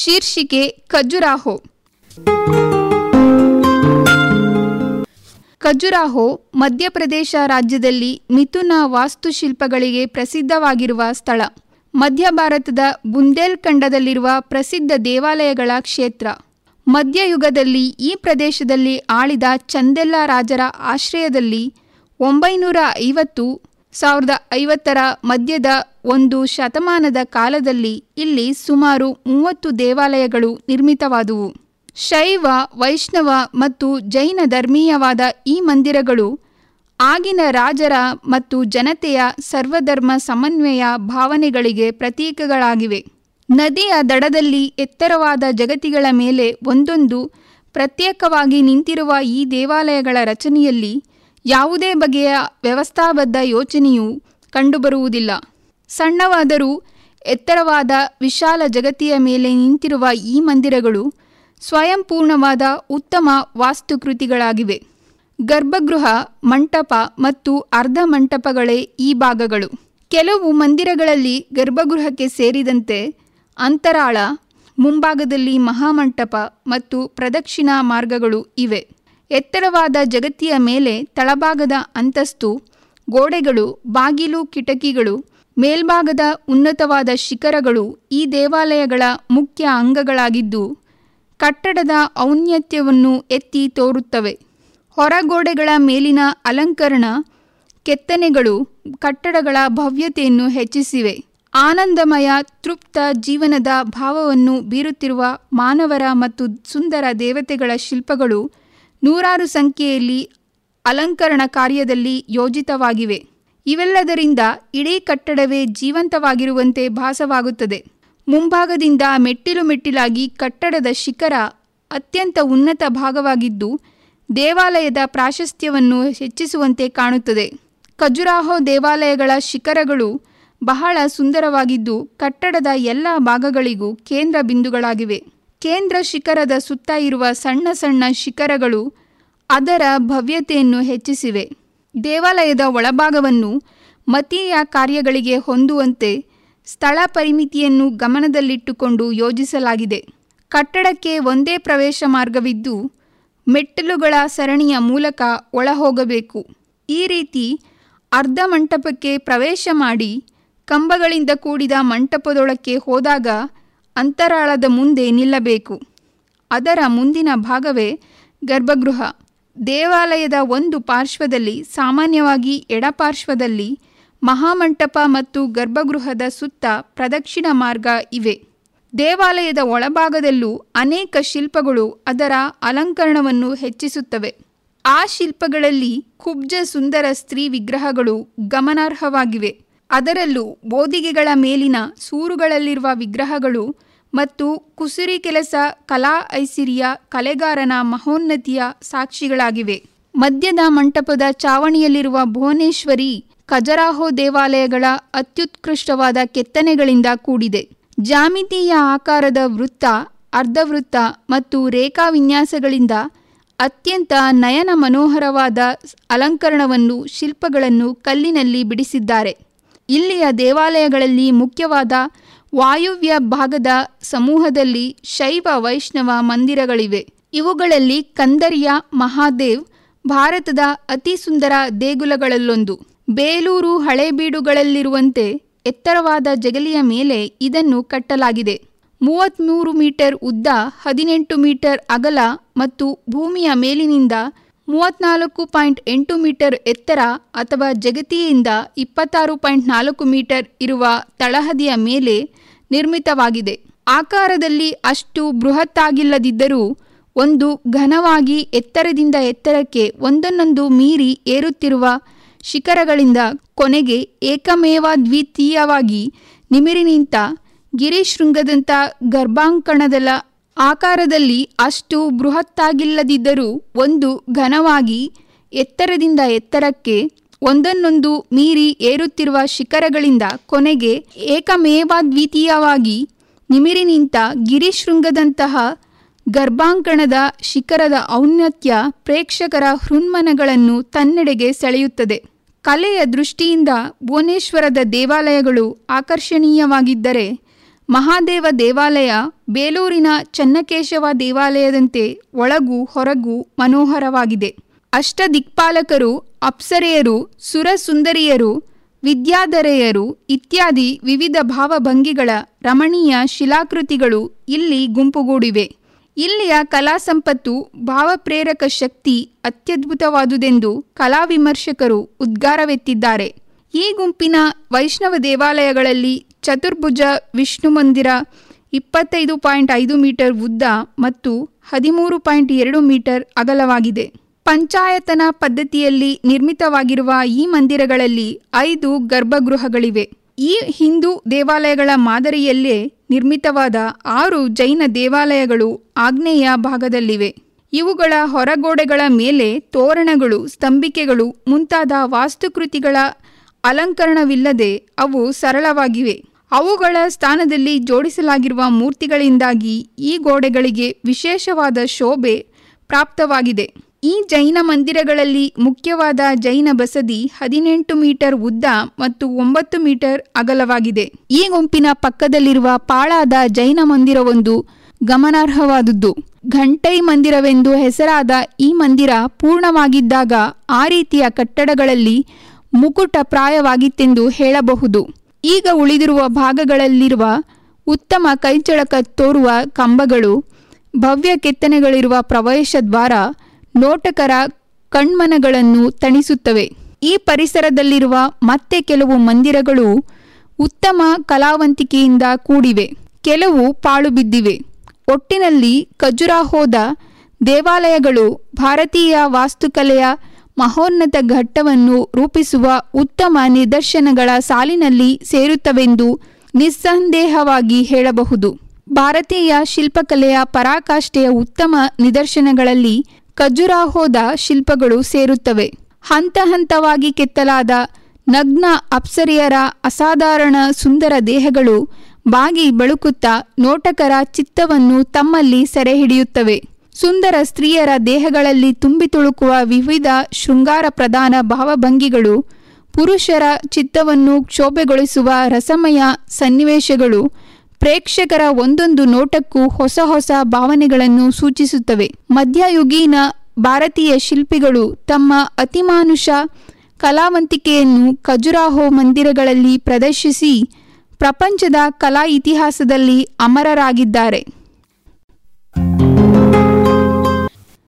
ಶೀರ್ಷಿಕೆ ಖಜುರಾಹೋ ಖಜುರಾಹೋ ಮಧ್ಯಪ್ರದೇಶ ರಾಜ್ಯದಲ್ಲಿ ಮಿಥುನ ವಾಸ್ತುಶಿಲ್ಪಗಳಿಗೆ ಪ್ರಸಿದ್ಧವಾಗಿರುವ ಸ್ಥಳ ಮಧ್ಯ ಭಾರತದ ಬುಂದೇಲ್ಖಂಡದಲ್ಲಿರುವ ಪ್ರಸಿದ್ಧ ದೇವಾಲಯಗಳ ಕ್ಷೇತ್ರ ಮಧ್ಯಯುಗದಲ್ಲಿ ಈ ಪ್ರದೇಶದಲ್ಲಿ ಆಳಿದ ಚಂದೆಲ್ಲ ರಾಜರ ಆಶ್ರಯದಲ್ಲಿ ಒಂಬೈನೂರ ಐವತ್ತು ಸಾವಿರದ ಐವತ್ತರ ಮಧ್ಯದ ಒಂದು ಶತಮಾನದ ಕಾಲದಲ್ಲಿ ಇಲ್ಲಿ ಸುಮಾರು ಮೂವತ್ತು ದೇವಾಲಯಗಳು ನಿರ್ಮಿತವಾದುವು ಶೈವ ವೈಷ್ಣವ ಮತ್ತು ಜೈನ ಧರ್ಮೀಯವಾದ ಈ ಮಂದಿರಗಳು ಆಗಿನ ರಾಜರ ಮತ್ತು ಜನತೆಯ ಸರ್ವಧರ್ಮ ಸಮನ್ವಯ ಭಾವನೆಗಳಿಗೆ ಪ್ರತೀಕಗಳಾಗಿವೆ ನದಿಯ ದಡದಲ್ಲಿ ಎತ್ತರವಾದ ಜಗತಿಗಳ ಮೇಲೆ ಒಂದೊಂದು ಪ್ರತ್ಯೇಕವಾಗಿ ನಿಂತಿರುವ ಈ ದೇವಾಲಯಗಳ ರಚನೆಯಲ್ಲಿ ಯಾವುದೇ ಬಗೆಯ ವ್ಯವಸ್ಥಾಬದ್ಧ ಯೋಚನೆಯೂ ಕಂಡುಬರುವುದಿಲ್ಲ ಸಣ್ಣವಾದರೂ ಎತ್ತರವಾದ ವಿಶಾಲ ಜಗತಿಯ ಮೇಲೆ ನಿಂತಿರುವ ಈ ಮಂದಿರಗಳು ಸ್ವಯಂಪೂರ್ಣವಾದ ಉತ್ತಮ ವಾಸ್ತುಕೃತಿಗಳಾಗಿವೆ ಗರ್ಭಗೃಹ ಮಂಟಪ ಮತ್ತು ಅರ್ಧ ಮಂಟಪಗಳೇ ಈ ಭಾಗಗಳು ಕೆಲವು ಮಂದಿರಗಳಲ್ಲಿ ಗರ್ಭಗೃಹಕ್ಕೆ ಸೇರಿದಂತೆ ಅಂತರಾಳ ಮುಂಭಾಗದಲ್ಲಿ ಮಹಾಮಂಟಪ ಮತ್ತು ಪ್ರದಕ್ಷಿಣಾ ಮಾರ್ಗಗಳು ಇವೆ ಎತ್ತರವಾದ ಜಗತಿಯ ಮೇಲೆ ತಳಭಾಗದ ಅಂತಸ್ತು ಗೋಡೆಗಳು ಬಾಗಿಲು ಕಿಟಕಿಗಳು ಮೇಲ್ಭಾಗದ ಉನ್ನತವಾದ ಶಿಖರಗಳು ಈ ದೇವಾಲಯಗಳ ಮುಖ್ಯ ಅಂಗಗಳಾಗಿದ್ದು ಕಟ್ಟಡದ ಔನ್ನತ್ಯವನ್ನು ಎತ್ತಿ ತೋರುತ್ತವೆ ಹೊರಗೋಡೆಗಳ ಮೇಲಿನ ಅಲಂಕರಣ ಕೆತ್ತನೆಗಳು ಕಟ್ಟಡಗಳ ಭವ್ಯತೆಯನ್ನು ಹೆಚ್ಚಿಸಿವೆ ಆನಂದಮಯ ತೃಪ್ತ ಜೀವನದ ಭಾವವನ್ನು ಬೀರುತ್ತಿರುವ ಮಾನವರ ಮತ್ತು ಸುಂದರ ದೇವತೆಗಳ ಶಿಲ್ಪಗಳು ನೂರಾರು ಸಂಖ್ಯೆಯಲ್ಲಿ ಅಲಂಕರಣ ಕಾರ್ಯದಲ್ಲಿ ಯೋಜಿತವಾಗಿವೆ ಇವೆಲ್ಲದರಿಂದ ಇಡೀ ಕಟ್ಟಡವೇ ಜೀವಂತವಾಗಿರುವಂತೆ ಭಾಸವಾಗುತ್ತದೆ ಮುಂಭಾಗದಿಂದ ಮೆಟ್ಟಿಲು ಮೆಟ್ಟಿಲಾಗಿ ಕಟ್ಟಡದ ಶಿಖರ ಅತ್ಯಂತ ಉನ್ನತ ಭಾಗವಾಗಿದ್ದು ದೇವಾಲಯದ ಪ್ರಾಶಸ್ತ್ಯವನ್ನು ಹೆಚ್ಚಿಸುವಂತೆ ಕಾಣುತ್ತದೆ ಖಜುರಾಹೋ ದೇವಾಲಯಗಳ ಶಿಖರಗಳು ಬಹಳ ಸುಂದರವಾಗಿದ್ದು ಕಟ್ಟಡದ ಎಲ್ಲ ಭಾಗಗಳಿಗೂ ಕೇಂದ್ರ ಬಿಂದುಗಳಾಗಿವೆ ಕೇಂದ್ರ ಶಿಖರದ ಸುತ್ತ ಇರುವ ಸಣ್ಣ ಸಣ್ಣ ಶಿಖರಗಳು ಅದರ ಭವ್ಯತೆಯನ್ನು ಹೆಚ್ಚಿಸಿವೆ ದೇವಾಲಯದ ಒಳಭಾಗವನ್ನು ಮತೀಯ ಕಾರ್ಯಗಳಿಗೆ ಹೊಂದುವಂತೆ ಸ್ಥಳ ಪರಿಮಿತಿಯನ್ನು ಗಮನದಲ್ಲಿಟ್ಟುಕೊಂಡು ಯೋಜಿಸಲಾಗಿದೆ ಕಟ್ಟಡಕ್ಕೆ ಒಂದೇ ಪ್ರವೇಶ ಮಾರ್ಗವಿದ್ದು ಮೆಟ್ಟಿಲುಗಳ ಸರಣಿಯ ಮೂಲಕ ಒಳಹೋಗಬೇಕು ಈ ರೀತಿ ಅರ್ಧ ಮಂಟಪಕ್ಕೆ ಪ್ರವೇಶ ಮಾಡಿ ಕಂಬಗಳಿಂದ ಕೂಡಿದ ಮಂಟಪದೊಳಕ್ಕೆ ಹೋದಾಗ ಅಂತರಾಳದ ಮುಂದೆ ನಿಲ್ಲಬೇಕು ಅದರ ಮುಂದಿನ ಭಾಗವೇ ಗರ್ಭಗೃಹ ದೇವಾಲಯದ ಒಂದು ಪಾರ್ಶ್ವದಲ್ಲಿ ಸಾಮಾನ್ಯವಾಗಿ ಎಡಪಾರ್ಶ್ವದಲ್ಲಿ ಮಹಾಮಂಟಪ ಮತ್ತು ಗರ್ಭಗೃಹದ ಸುತ್ತ ಪ್ರದಕ್ಷಿಣ ಮಾರ್ಗ ಇವೆ ದೇವಾಲಯದ ಒಳಭಾಗದಲ್ಲೂ ಅನೇಕ ಶಿಲ್ಪಗಳು ಅದರ ಅಲಂಕರಣವನ್ನು ಹೆಚ್ಚಿಸುತ್ತವೆ ಆ ಶಿಲ್ಪಗಳಲ್ಲಿ ಕುಬ್ಜ ಸುಂದರ ಸ್ತ್ರೀ ವಿಗ್ರಹಗಳು ಗಮನಾರ್ಹವಾಗಿವೆ ಅದರಲ್ಲೂ ಬೋದಿಗೆಗಳ ಮೇಲಿನ ಸೂರುಗಳಲ್ಲಿರುವ ವಿಗ್ರಹಗಳು ಮತ್ತು ಕುಸುರಿ ಕೆಲಸ ಕಲಾ ಐಸಿರಿಯ ಕಲೆಗಾರನ ಮಹೋನ್ನತಿಯ ಸಾಕ್ಷಿಗಳಾಗಿವೆ ಮಧ್ಯದ ಮಂಟಪದ ಚಾವಣಿಯಲ್ಲಿರುವ ಭುವನೇಶ್ವರಿ ಖಜರಾಹೋ ದೇವಾಲಯಗಳ ಅತ್ಯುತ್ಕೃಷ್ಟವಾದ ಕೆತ್ತನೆಗಳಿಂದ ಕೂಡಿದೆ ಜಾಮಿತೀಯ ಆಕಾರದ ವೃತ್ತ ಅರ್ಧವೃತ್ತ ಮತ್ತು ರೇಖಾ ವಿನ್ಯಾಸಗಳಿಂದ ಅತ್ಯಂತ ನಯನ ಮನೋಹರವಾದ ಅಲಂಕರಣವನ್ನು ಶಿಲ್ಪಗಳನ್ನು ಕಲ್ಲಿನಲ್ಲಿ ಬಿಡಿಸಿದ್ದಾರೆ ಇಲ್ಲಿಯ ದೇವಾಲಯಗಳಲ್ಲಿ ಮುಖ್ಯವಾದ ವಾಯುವ್ಯ ಭಾಗದ ಸಮೂಹದಲ್ಲಿ ಶೈವ ವೈಷ್ಣವ ಮಂದಿರಗಳಿವೆ ಇವುಗಳಲ್ಲಿ ಕಂದರಿಯ ಮಹಾದೇವ್ ಭಾರತದ ಅತಿ ಸುಂದರ ದೇಗುಲಗಳಲ್ಲೊಂದು ಬೇಲೂರು ಹಳೇಬೀಡುಗಳಲ್ಲಿರುವಂತೆ ಎತ್ತರವಾದ ಜಗಲಿಯ ಮೇಲೆ ಇದನ್ನು ಕಟ್ಟಲಾಗಿದೆ ಮೂವತ್ತ್ಮೂರು ಮೀಟರ್ ಉದ್ದ ಹದಿನೆಂಟು ಮೀಟರ್ ಅಗಲ ಮತ್ತು ಭೂಮಿಯ ಮೇಲಿನಿಂದ ಮೂವತ್ನಾಲ್ಕು ಪಾಯಿಂಟ್ ಎಂಟು ಮೀಟರ್ ಎತ್ತರ ಅಥವಾ ಜಗತಿಯಿಂದ ಇಪ್ಪತ್ತಾರು ಪಾಯಿಂಟ್ ನಾಲ್ಕು ಮೀಟರ್ ಇರುವ ತಳಹದಿಯ ಮೇಲೆ ನಿರ್ಮಿತವಾಗಿದೆ ಆಕಾರದಲ್ಲಿ ಅಷ್ಟು ಬೃಹತ್ತಾಗಿಲ್ಲದಿದ್ದರೂ ಒಂದು ಘನವಾಗಿ ಎತ್ತರದಿಂದ ಎತ್ತರಕ್ಕೆ ಒಂದನ್ನೊಂದು ಮೀರಿ ಏರುತ್ತಿರುವ ಶಿಖರಗಳಿಂದ ಕೊನೆಗೆ ಏಕಮೇವ ದ್ವಿತೀಯವಾಗಿ ನಿಮಿರಿ ನಿಂತ ಗಿರಿಶೃಂಗದಂಥ ಗರ್ಭಾಂಕಣದ ಆಕಾರದಲ್ಲಿ ಅಷ್ಟು ಬೃಹತ್ತಾಗಿಲ್ಲದಿದ್ದರೂ ಒಂದು ಘನವಾಗಿ ಎತ್ತರದಿಂದ ಎತ್ತರಕ್ಕೆ ಒಂದನ್ನೊಂದು ಮೀರಿ ಏರುತ್ತಿರುವ ಶಿಖರಗಳಿಂದ ಕೊನೆಗೆ ಏಕಮೇವಾದ್ವಿತೀಯವಾಗಿ ನಿಮಿರಿ ನಿಂತ ಗಿರಿಶೃಂಗದಂತಹ ಗರ್ಭಾಂಕಣದ ಶಿಖರದ ಔನ್ನತ್ಯ ಪ್ರೇಕ್ಷಕರ ಹೃನ್ಮನಗಳನ್ನು ತನ್ನೆಡೆಗೆ ಸೆಳೆಯುತ್ತದೆ ಕಲೆಯ ದೃಷ್ಟಿಯಿಂದ ಭುವನೇಶ್ವರದ ದೇವಾಲಯಗಳು ಆಕರ್ಷಣೀಯವಾಗಿದ್ದರೆ ಮಹಾದೇವ ದೇವಾಲಯ ಬೇಲೂರಿನ ಚನ್ನಕೇಶವ ದೇವಾಲಯದಂತೆ ಒಳಗೂ ಹೊರಗೂ ಮನೋಹರವಾಗಿದೆ ಅಷ್ಟದಿಕ್ಪಾಲಕರು ಅಪ್ಸರೆಯರು ಸುರಸುಂದರಿಯರು ವಿದ್ಯಾಧರೆಯರು ಇತ್ಯಾದಿ ವಿವಿಧ ಭಾವಭಂಗಿಗಳ ರಮಣೀಯ ಶಿಲಾಕೃತಿಗಳು ಇಲ್ಲಿ ಗುಂಪುಗೂಡಿವೆ ಇಲ್ಲಿಯ ಕಲಾ ಸಂಪತ್ತು ಭಾವಪ್ರೇರಕ ಶಕ್ತಿ ಅತ್ಯದ್ಭುತವಾದುದೆಂದು ಕಲಾ ವಿಮರ್ಶಕರು ಉದ್ಗಾರವೆತ್ತಿದ್ದಾರೆ ಈ ಗುಂಪಿನ ವೈಷ್ಣವ ದೇವಾಲಯಗಳಲ್ಲಿ ಚತುರ್ಭುಜ ವಿಷ್ಣು ಮಂದಿರ ಇಪ್ಪತ್ತೈದು ಪಾಯಿಂಟ್ ಐದು ಮೀಟರ್ ಉದ್ದ ಮತ್ತು ಹದಿಮೂರು ಪಾಯಿಂಟ್ ಎರಡು ಮೀಟರ್ ಅಗಲವಾಗಿದೆ ಪಂಚಾಯತನ ಪದ್ಧತಿಯಲ್ಲಿ ನಿರ್ಮಿತವಾಗಿರುವ ಈ ಮಂದಿರಗಳಲ್ಲಿ ಐದು ಗರ್ಭಗೃಹಗಳಿವೆ ಈ ಹಿಂದೂ ದೇವಾಲಯಗಳ ಮಾದರಿಯಲ್ಲೇ ನಿರ್ಮಿತವಾದ ಆರು ಜೈನ ದೇವಾಲಯಗಳು ಆಗ್ನೇಯ ಭಾಗದಲ್ಲಿವೆ ಇವುಗಳ ಹೊರಗೋಡೆಗಳ ಮೇಲೆ ತೋರಣಗಳು ಸ್ತಂಭಿಕೆಗಳು ಮುಂತಾದ ವಾಸ್ತುಕೃತಿಗಳ ಅಲಂಕರಣವಿಲ್ಲದೆ ಅವು ಸರಳವಾಗಿವೆ ಅವುಗಳ ಸ್ಥಾನದಲ್ಲಿ ಜೋಡಿಸಲಾಗಿರುವ ಮೂರ್ತಿಗಳಿಂದಾಗಿ ಈ ಗೋಡೆಗಳಿಗೆ ವಿಶೇಷವಾದ ಶೋಭೆ ಪ್ರಾಪ್ತವಾಗಿದೆ ಈ ಜೈನ ಮಂದಿರಗಳಲ್ಲಿ ಮುಖ್ಯವಾದ ಜೈನ ಬಸದಿ ಹದಿನೆಂಟು ಮೀಟರ್ ಉದ್ದ ಮತ್ತು ಒಂಬತ್ತು ಮೀಟರ್ ಅಗಲವಾಗಿದೆ ಈ ಗುಂಪಿನ ಪಕ್ಕದಲ್ಲಿರುವ ಪಾಳಾದ ಜೈನ ಮಂದಿರವೊಂದು ಗಮನಾರ್ಹವಾದುದು ಘಂಟೈ ಮಂದಿರವೆಂದು ಹೆಸರಾದ ಈ ಮಂದಿರ ಪೂರ್ಣವಾಗಿದ್ದಾಗ ಆ ರೀತಿಯ ಕಟ್ಟಡಗಳಲ್ಲಿ ಮುಕುಟ ಪ್ರಾಯವಾಗಿತ್ತೆಂದು ಹೇಳಬಹುದು ಈಗ ಉಳಿದಿರುವ ಭಾಗಗಳಲ್ಲಿರುವ ಉತ್ತಮ ಕೈಚಳಕ ತೋರುವ ಕಂಬಗಳು ಭವ್ಯ ಕೆತ್ತನೆಗಳಿರುವ ಪ್ರವೇಶ ದ್ವಾರ ನೋಟಕರ ಕಣ್ಮನಗಳನ್ನು ತಣಿಸುತ್ತವೆ ಈ ಪರಿಸರದಲ್ಲಿರುವ ಮತ್ತೆ ಕೆಲವು ಮಂದಿರಗಳು ಉತ್ತಮ ಕಲಾವಂತಿಕೆಯಿಂದ ಕೂಡಿವೆ ಕೆಲವು ಪಾಳು ಬಿದ್ದಿವೆ ಒಟ್ಟಿನಲ್ಲಿ ಖಜುರಾಹೋದ ದೇವಾಲಯಗಳು ಭಾರತೀಯ ವಾಸ್ತುಕಲೆಯ ಮಹೋನ್ನತ ಘಟ್ಟವನ್ನು ರೂಪಿಸುವ ಉತ್ತಮ ನಿದರ್ಶನಗಳ ಸಾಲಿನಲ್ಲಿ ಸೇರುತ್ತವೆಂದು ನಿಸ್ಸಂದೇಹವಾಗಿ ಹೇಳಬಹುದು ಭಾರತೀಯ ಶಿಲ್ಪಕಲೆಯ ಪರಾಕಾಷ್ಠೆಯ ಉತ್ತಮ ನಿದರ್ಶನಗಳಲ್ಲಿ ಖಜುರಾಹೋದ ಶಿಲ್ಪಗಳು ಸೇರುತ್ತವೆ ಹಂತ ಹಂತವಾಗಿ ಕೆತ್ತಲಾದ ನಗ್ನ ಅಪ್ಸರಿಯರ ಅಸಾಧಾರಣ ಸುಂದರ ದೇಹಗಳು ಬಾಗಿ ಬಳುಕುತ್ತಾ ನೋಟಕರ ಚಿತ್ತವನ್ನು ತಮ್ಮಲ್ಲಿ ಸೆರೆಹಿಡಿಯುತ್ತವೆ ಸುಂದರ ಸ್ತ್ರೀಯರ ದೇಹಗಳಲ್ಲಿ ತುಂಬಿ ತುಳುಕುವ ವಿವಿಧ ಶೃಂಗಾರ ಪ್ರಧಾನ ಭಾವಭಂಗಿಗಳು ಪುರುಷರ ಚಿತ್ತವನ್ನು ಕ್ಷೋಭೆಗೊಳಿಸುವ ರಸಮಯ ಸನ್ನಿವೇಶಗಳು ಪ್ರೇಕ್ಷಕರ ಒಂದೊಂದು ನೋಟಕ್ಕೂ ಹೊಸ ಹೊಸ ಭಾವನೆಗಳನ್ನು ಸೂಚಿಸುತ್ತವೆ ಮಧ್ಯಯುಗೀನ ಭಾರತೀಯ ಶಿಲ್ಪಿಗಳು ತಮ್ಮ ಅತಿಮಾನುಷ ಕಲಾವಂತಿಕೆಯನ್ನು ಖಜುರಾಹೋ ಮಂದಿರಗಳಲ್ಲಿ ಪ್ರದರ್ಶಿಸಿ ಪ್ರಪಂಚದ ಕಲಾ ಇತಿಹಾಸದಲ್ಲಿ ಅಮರರಾಗಿದ್ದಾರೆ